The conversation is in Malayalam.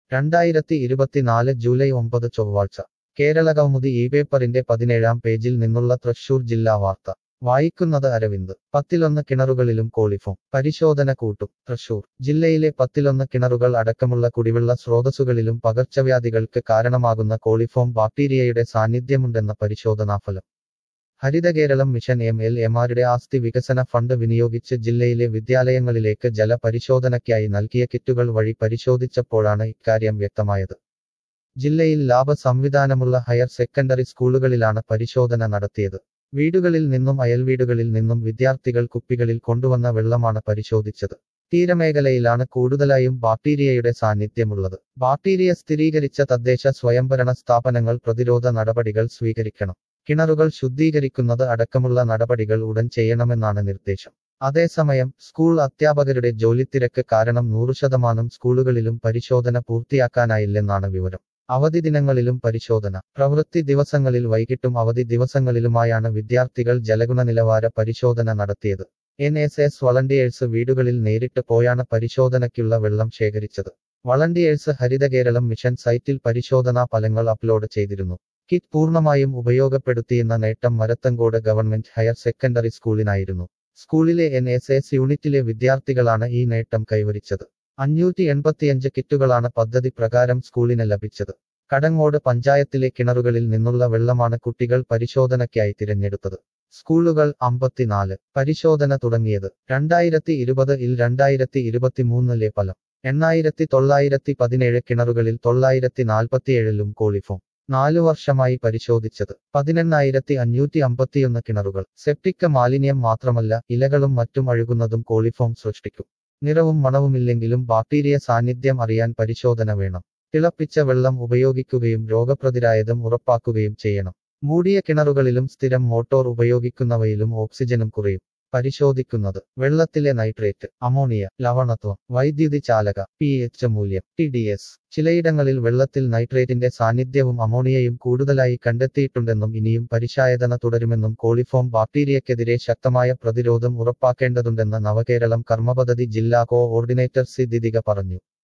രണ്ടായിരത്തി ഇരുപത്തിനാല് ജൂലൈ ഒമ്പത് ചൊവ്വാഴ്ച കേരളകൗമുദി ഈ പേപ്പറിന്റെ പതിനേഴാം പേജിൽ നിന്നുള്ള തൃശൂർ ജില്ലാ വാർത്ത വായിക്കുന്നത് അരവിന്ദ് പത്തിലൊന്ന് കിണറുകളിലും കോളിഫോം പരിശോധന കൂട്ടും തൃശൂർ ജില്ലയിലെ പത്തിലൊന്ന് കിണറുകൾ അടക്കമുള്ള കുടിവെള്ള സ്രോതസ്സുകളിലും പകർച്ചവ്യാധികൾക്ക് കാരണമാകുന്ന കോളിഫോം ബാക്ടീരിയയുടെ സാന്നിധ്യമുണ്ടെന്ന പരിശോധനാഫലം ഹരിതകേരളം മിഷൻ എം എൽ എമാരുടെ ആസ്തി വികസന ഫണ്ട് വിനിയോഗിച്ച് ജില്ലയിലെ വിദ്യാലയങ്ങളിലേക്ക് ജല പരിശോധനയ്ക്കായി നൽകിയ കിറ്റുകൾ വഴി പരിശോധിച്ചപ്പോഴാണ് ഇക്കാര്യം വ്യക്തമായത് ജില്ലയിൽ ലാഭ സംവിധാനമുള്ള ഹയർ സെക്കൻഡറി സ്കൂളുകളിലാണ് പരിശോധന നടത്തിയത് വീടുകളിൽ നിന്നും അയൽവീടുകളിൽ നിന്നും വിദ്യാർത്ഥികൾ കുപ്പികളിൽ കൊണ്ടുവന്ന വെള്ളമാണ് പരിശോധിച്ചത് തീരമേഖലയിലാണ് കൂടുതലായും ബാക്ടീരിയയുടെ സാന്നിധ്യമുള്ളത് ബാക്ടീരിയ സ്ഥിരീകരിച്ച തദ്ദേശ സ്വയംഭരണ സ്ഥാപനങ്ങൾ പ്രതിരോധ നടപടികൾ സ്വീകരിക്കണം കിണറുകൾ ശുദ്ധീകരിക്കുന്നത് അടക്കമുള്ള നടപടികൾ ഉടൻ ചെയ്യണമെന്നാണ് നിർദ്ദേശം അതേസമയം സ്കൂൾ അധ്യാപകരുടെ ജോലിത്തിരക്ക് കാരണം നൂറ് ശതമാനം സ്കൂളുകളിലും പരിശോധന പൂർത്തിയാക്കാനായില്ലെന്നാണ് വിവരം അവധി ദിനങ്ങളിലും പരിശോധന പ്രവൃത്തി ദിവസങ്ങളിൽ വൈകിട്ടും അവധി ദിവസങ്ങളിലുമായാണ് വിദ്യാർത്ഥികൾ ജലഗുണനിലവാര പരിശോധന നടത്തിയത് എൻ എസ് എസ് വളണ്ടിയേഴ്സ് വീടുകളിൽ നേരിട്ട് പോയാണ് പരിശോധനയ്ക്കുള്ള വെള്ളം ശേഖരിച്ചത് വളണ്ടിയേഴ്സ് ഹരിതകേരളം മിഷൻ സൈറ്റിൽ പരിശോധനാ ഫലങ്ങൾ അപ്ലോഡ് ചെയ്തിരുന്നു കിറ്റ് പൂർണ്ണമായും ഉപയോഗപ്പെടുത്തിയെന്ന നേട്ടം മരത്തങ്കോട് ഗവൺമെന്റ് ഹയർ സെക്കൻഡറി സ്കൂളിനായിരുന്നു സ്കൂളിലെ എൻ എസ് എസ് യൂണിറ്റിലെ വിദ്യാർത്ഥികളാണ് ഈ നേട്ടം കൈവരിച്ചത് അഞ്ഞൂറ്റി എൺപത്തിയഞ്ച് കിറ്റുകളാണ് പദ്ധതി പ്രകാരം സ്കൂളിന് ലഭിച്ചത് കടങ്ങോട് പഞ്ചായത്തിലെ കിണറുകളിൽ നിന്നുള്ള വെള്ളമാണ് കുട്ടികൾ പരിശോധനയ്ക്കായി തിരഞ്ഞെടുത്തത് സ്കൂളുകൾ അമ്പത്തിനാല് പരിശോധന തുടങ്ങിയത് രണ്ടായിരത്തി ഇരുപത് ഇൽ രണ്ടായിരത്തി ഇരുപത്തിമൂന്നിലെ ഫലം എണ്ണായിരത്തി തൊള്ളായിരത്തി പതിനേഴ് കിണറുകളിൽ തൊള്ളായിരത്തി നാൽപ്പത്തിയേഴിലും കോളിഫോം നാലു വർഷമായി പരിശോധിച്ചത് പതിനെണ്ണായിരത്തി അഞ്ഞൂറ്റി അമ്പത്തിയൊന്ന് കിണറുകൾ സെപ്റ്റിക്ക മാലിന്യം മാത്രമല്ല ഇലകളും മറ്റും അഴുകുന്നതും കോളിഫോം സൃഷ്ടിക്കും നിറവും മണവുമില്ലെങ്കിലും ബാക്ടീരിയ സാന്നിധ്യം അറിയാൻ പരിശോധന വേണം തിളപ്പിച്ച വെള്ളം ഉപയോഗിക്കുകയും രോഗപ്രതിരായതും ഉറപ്പാക്കുകയും ചെയ്യണം മൂടിയ കിണറുകളിലും സ്ഥിരം മോട്ടോർ ഉപയോഗിക്കുന്നവയിലും ഓക്സിജനും കുറയും പരിശോധിക്കുന്നത് വെള്ളത്തിലെ നൈട്രേറ്റ് അമോണിയ ലവണത്വം വൈദ്യുതി ചാലക പി എച്ച് മൂല്യം ടി ഡി എസ് ചിലയിടങ്ങളിൽ വെള്ളത്തിൽ നൈട്രേറ്റിന്റെ സാന്നിധ്യവും അമോണിയയും കൂടുതലായി കണ്ടെത്തിയിട്ടുണ്ടെന്നും ഇനിയും പരിശായതന തുടരുമെന്നും കോളിഫോം ബാക്ടീരിയക്കെതിരെ ശക്തമായ പ്രതിരോധം ഉറപ്പാക്കേണ്ടതുണ്ടെന്ന് നവകേരളം കർമ്മപദ്ധതി ജില്ലാ കോഓർഡിനേറ്റർ സി ദിദിക പറഞ്ഞു